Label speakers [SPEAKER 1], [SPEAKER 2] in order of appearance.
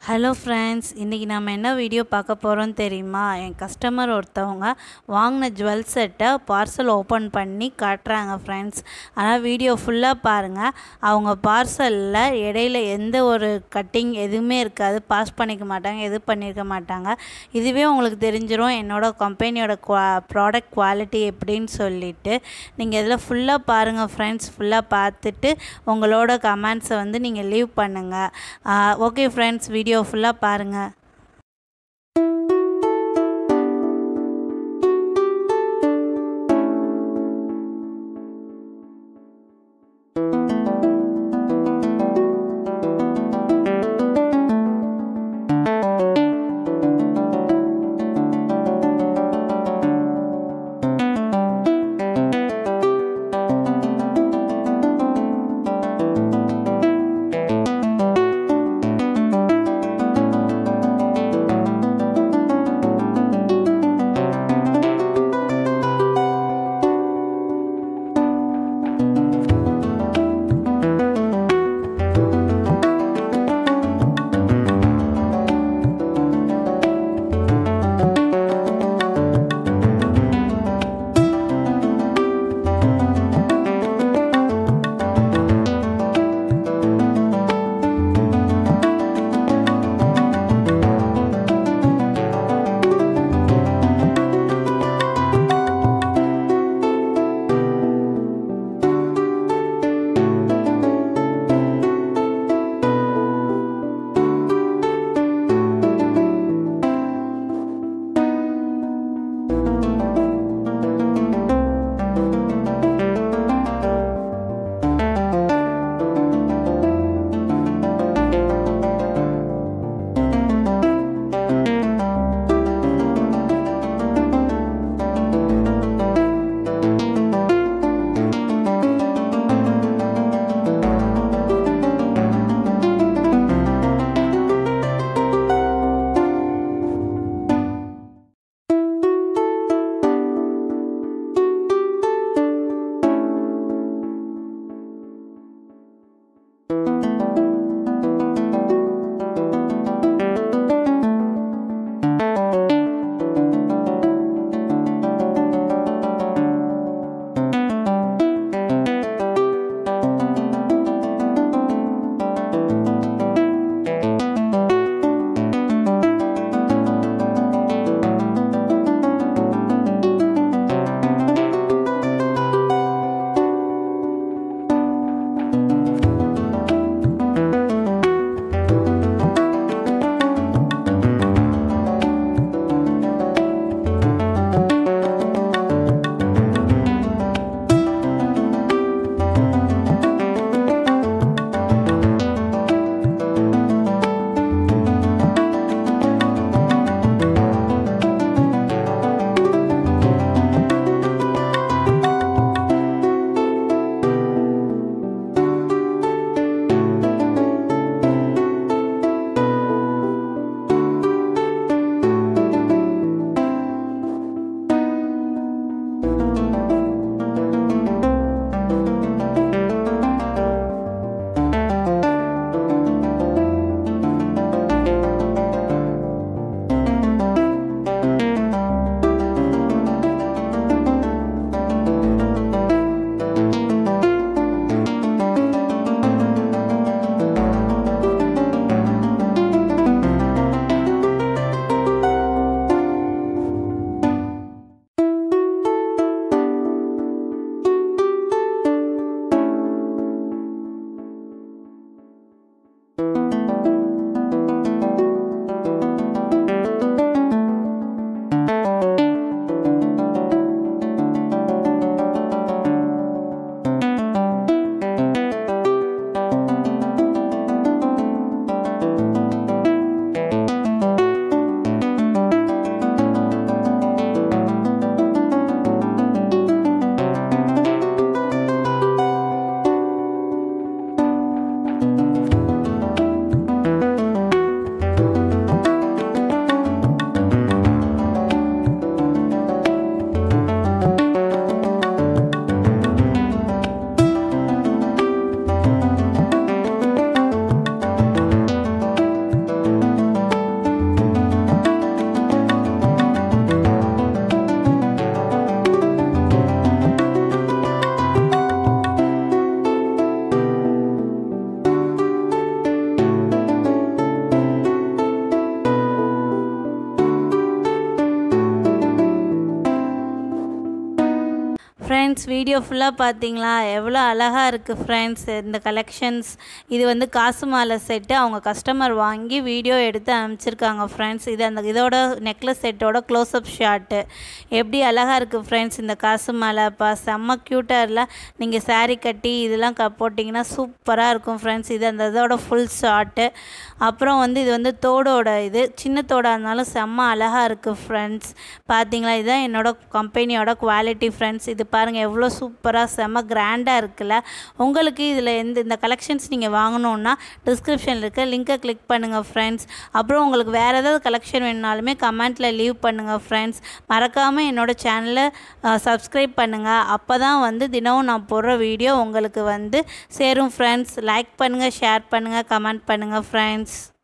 [SPEAKER 1] hello friends இன்றைக்கி நம்ம என்ன வீடியோ பார்க்க போகிறோம் தெரியுமா என் கஸ்டமர் ஒருத்தவங்க வாங்கின ஜுவல் செட்டை பார்சல் ஓப்பன் பண்ணி காட்டுறாங்க ஃப்ரெண்ட்ஸ் ஆனால் வீடியோ ஃபுல்லாக பாருங்கள் அவங்க பார்சலில் இடையில எந்த ஒரு கட்டிங் எதுவுமே இருக்காது பாஸ் பண்ணிக்க மாட்டாங்க எது பண்ணியிருக்க மாட்டாங்க இதுவே உங்களுக்கு தெரிஞ்சிரும் என்னோட கம்பெனியோட குவா ப்ராடக்ட் குவாலிட்டி எப்படின்னு சொல்லிட்டு நீங்கள் இதில் ஃபுல்லாக பாருங்கள் ஃப்ரெண்ட்ஸ் ஃபுல்லாக பார்த்துட்டு உங்களோட கமெண்ட்ஸை வந்து நீங்கள் லீவ் பண்ணுங்கள் ஓகே ஃப்ரெண்ட்ஸ் வீடியோ ஃபுல்லாக பாருங்கள் வீடியோ ஃபுல்லாக பார்த்தீங்களா எவ்வளோ அழகாக இருக்குது ஃப்ரெண்ட்ஸ் இந்த கலெக்ஷன்ஸ் இது வந்து காசு மாலை செட்டு அவங்க கஸ்டமர் வாங்கி வீடியோ எடுத்து அனுப்பிச்சிருக்காங்க ஃப்ரெண்ட்ஸ் இது அந்த இதோட நெக்லஸ் செட்டோட க்ளோஸ்அப் ஷாட்டு எப்படி அழகாக இருக்குது ஃப்ரெண்ட்ஸ் இந்த காசு மாலைப்பா செம்ம க்யூட்டாக இல்லை நீங்கள் saree கட்டி இதெல்லாம் க போட்டிங்கன்னா சூப்பராக இருக்கும் ஃப்ரெண்ட்ஸ் இது அந்த இதோட ஃபுல் ஷாட்டு அப்புறம் வந்து இது வந்து தோடோட இது சின்ன தோடாக இருந்தாலும் செம்ம அழகாக இருக்குது ஃப்ரெண்ட்ஸ் பார்த்தீங்களா இதுதான் என்னோட கம்பெனியோட குவாலிட்டி ஃப்ரெண்ட்ஸ் இது பாருங்கள் எவ்வளோ சூப்பராக செம்ம கிராண்டாக இருக்குல்ல உங்களுக்கு இதில் எந்த இந்த கலெக்ஷன்ஸ் நீங்கள் வாங்கணுன்னா டிஸ்கிரிப்ஷனில் இருக்க லிங்கை கிளிக் பண்ணுங்கள் ஃப்ரெண்ட்ஸ் அப்புறம் உங்களுக்கு வேறு ஏதாவது கலெக்ஷன் வேணுனாலுமே கமெண்ட்டில் லீவ் பண்ணுங்கள் ஃப்ரெண்ட்ஸ் மறக்காமல் என்னோடய சேனலை சப்ஸ்கிரைப் பண்ணுங்கள் அப்போ தான் வந்து தினமும் நான் போடுற வீடியோ உங்களுக்கு வந்து சேரும் ஃப்ரெண்ட்ஸ் லைக் பண்ணுங்கள் ஷேர் பண்ணுங்கள் கமெண்ட் பண்ணுங்கள் ஃப்ரெண்ட்ஸ்